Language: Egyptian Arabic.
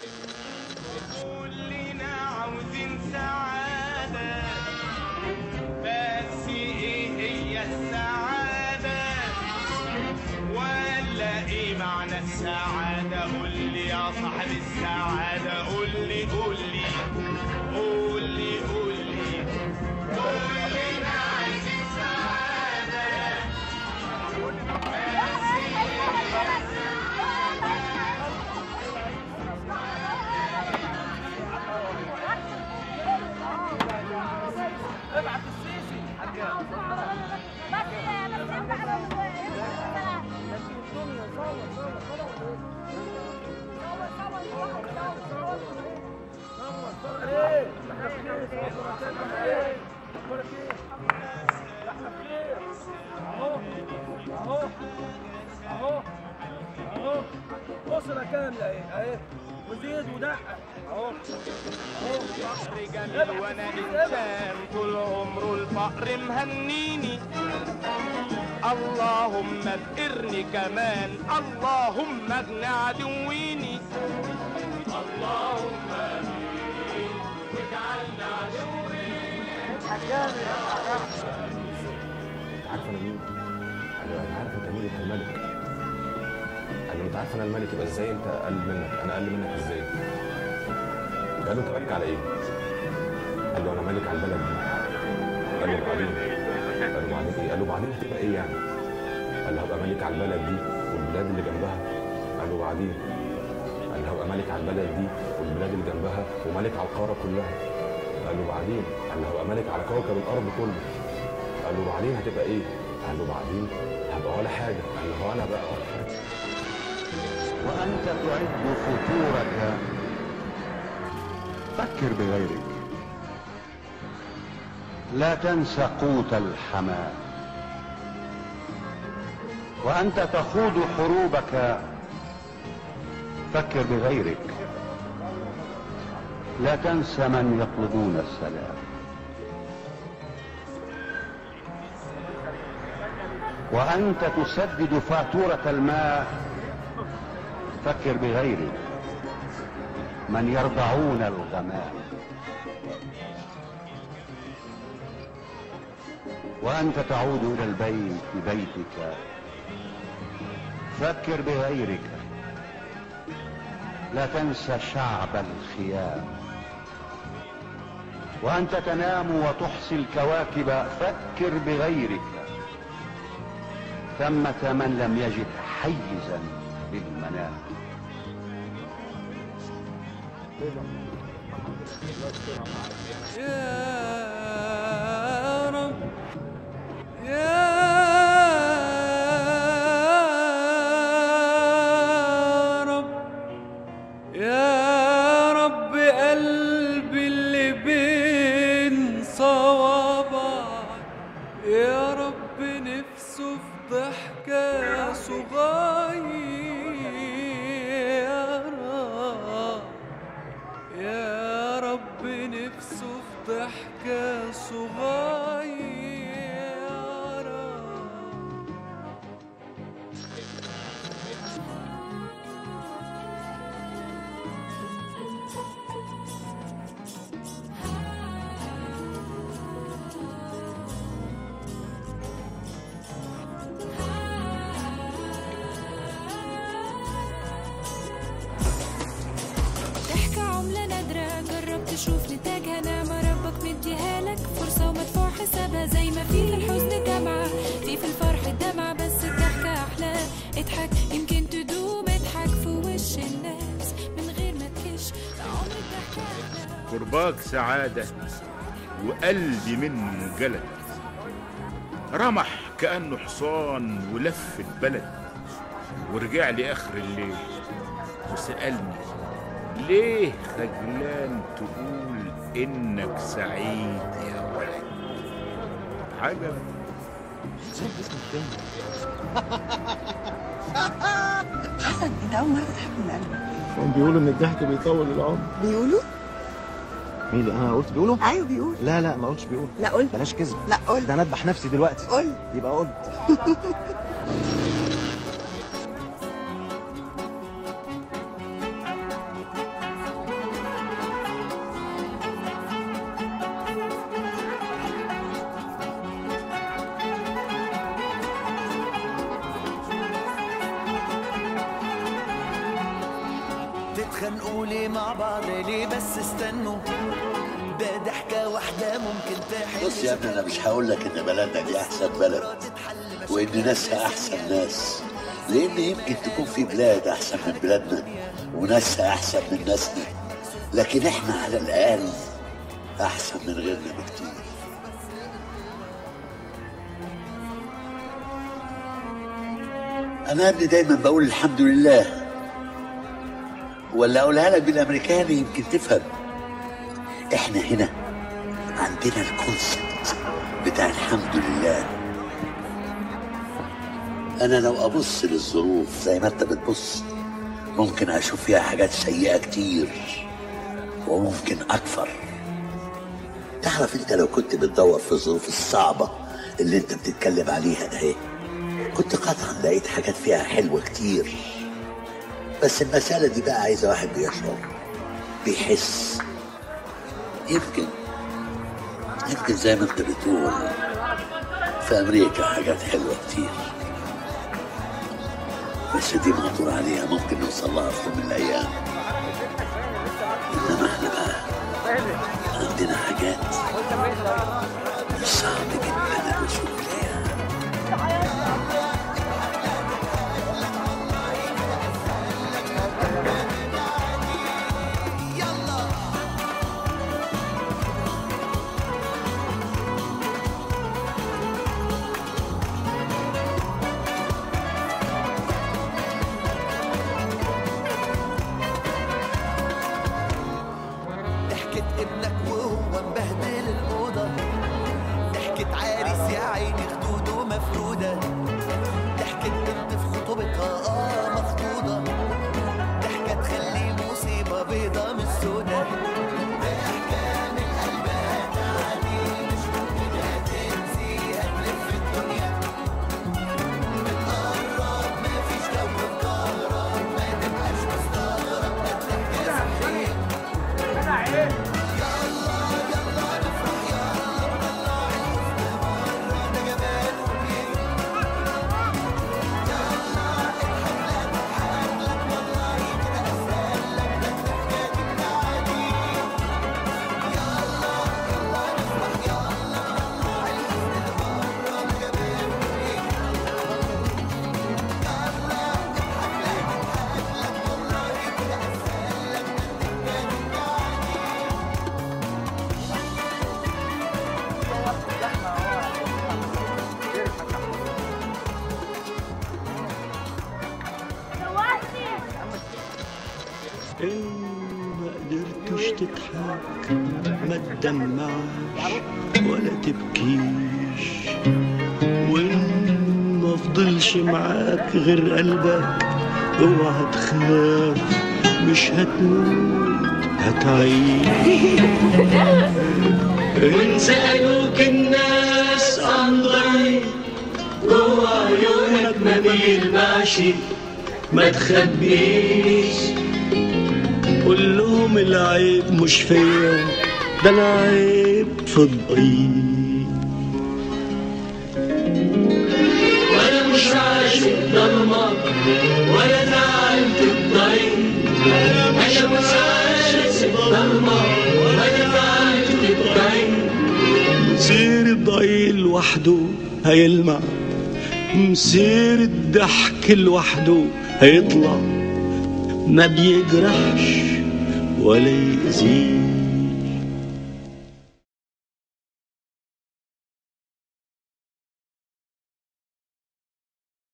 كلنا عاوزين سعادة بس ايه هي السعادة ولا ايه معنى السعادة قول لي يا صاحب السعادة قول لي قول لي قول لي قول لي كلنا عايزين سعادة ابعت السيسي اهو اهو اهو اسره كامله اهي اهي وزيد ودقق اهو اهو رجال وانا انسان طول عمره الفقر مهنيني اللهم فقرني كمان اللهم اغنى عدويني اللهم امين واجعلنا عدويني انت عارف انا مين؟ قال له انا عارف انت مين انت الملك قال له انت عارف انا الملك يبقى ازاي انت اقل منك انا اقل منك ازاي؟ قال له انت ملك على ايه؟ قال له انا ملك على البلد دي قال له بعدين قال له بعدين ايه؟ قال له بعدين هتبقى ايه يعني؟ قال له هبقى ملك على البلد دي والبلاد اللي جنبها قال له بعدين قال له هبقى ملك على البلد دي والبلاد اللي جنبها وملك على القاره كلها قال له بعدين قال له هبقى ملك على كوكب الارض كله قال له بعدين هتبقى ايه؟ قال له بعدين هبقى ولا حاجه قال له هو انا بقى ولا حاجه وأنت تعد فطورك فكر بغيرك لا تنس قوت الحماة وأنت تخوض حروبك فكر بغيرك لا تنس من يطلبون السلام وأنت تسدد فاتورة الماء فكر بغيرك من يرضعون الغمام وأنت تعود إلى البيت ببيتك فكر بغيرك لا تنسى شعب الخيام وأنت تنام وتحصي الكواكب فكر بغيرك ثمة من لم يجد حيزا للمنام يا رب يا رب يا رب قلبي اللي بين صوابعك يا رب نفسه في ضحكة صغيرة يا رب نفسه في ضحكة صغيرة ضحكة عملة نادرة جرب تشوف نتاجها نعمة ربك مديها لك فرصة ومدفوع حسابها زي ما في في الحزن دمعة في في الفرح دمعة بس الضحكة أحلى اضحك يمكن تدوم اضحك في وش الناس من غير ما تكش ده عمر الضحكة أحلى قرباك سعادة وقلبي منه جلد رمح كأنه حصان ولف البلد ورجع لي آخر الليل وسألني ليه خجلان تقول إنك سعيد يا ولد عجب حسن انت اول مره تضحك من قلبك هم بيقولوا ان الضحك بيطول العمر بيقولوا مين اللي انا قلت بيقولوا ايوه بيقول لا لا ما قلتش بيقولوا لا قلت بلاش كذب لا قلت ده انا اذبح نفسي دلوقتي قلت يبقى قلت بتتخانقوا ليه مع بعض ليه بس استنوا ده ضحكة واحدة ممكن تحل بص يا ابني انا مش هقول لك ان بلدنا دي احسن بلد وان ناسها احسن ناس لان يمكن تكون في بلاد احسن من بلادنا وناسها احسن من ناسنا لكن احنا على الاقل احسن من غيرنا بكتير انا يا ابني دايما بقول الحمد لله ولا اقولها لك بالامريكاني يمكن تفهم احنا هنا عندنا الكونسبت بتاع الحمد لله انا لو ابص للظروف زي ما انت بتبص ممكن اشوف فيها حاجات سيئه كتير وممكن اكثر تعرف انت لو كنت بتدور في الظروف الصعبه اللي انت بتتكلم عليها ده اهي كنت قطعا لقيت حاجات فيها حلوه كتير بس المساله دي بقى عايزه واحد بيشعر بيحس يمكن يمكن زي ما انت بتقول في امريكا حاجات حلوه كتير بس دي مقدور عليها ممكن نوصل لها في يوم من الايام انما احنا بقى عندنا حاجات صعب جدا الوصول اليها ضحكة ابنك وهو مبهدل الأوضة ضحكة عريس يا عيني خدوده مفرودة ضحكة بنت في خطوبتها اه مخطوطة ضحكة تخلي مصيبة بيضة مش سودا ضحكة من قلبها تعدي مش ممكن هتنسي هتلف الدنيا بتقرب مفيش جو مكهرب ما تبقاش مستغرب ده الضحكة صحيح إن ما قدرتش تضحك ما تدمعش ولا تبكيش وإن ما فضلش معاك غير قلبك اوعى تخاف مش هتموت هتعيش إن سألوك الناس عن ضيق جوا عيونك ما بيلمعش ما تخبيش قول لهم العيب مش فيا ده العيب في الضيق وانا مش عاشق ضلمة ولا زعلت الضيق انا مش عاشق ضلمة ولا زعلت الضيق مسير الضيق لوحده هيلمع مسير الضحك لوحده هيطلع ما بيجرحش ولا يأذيك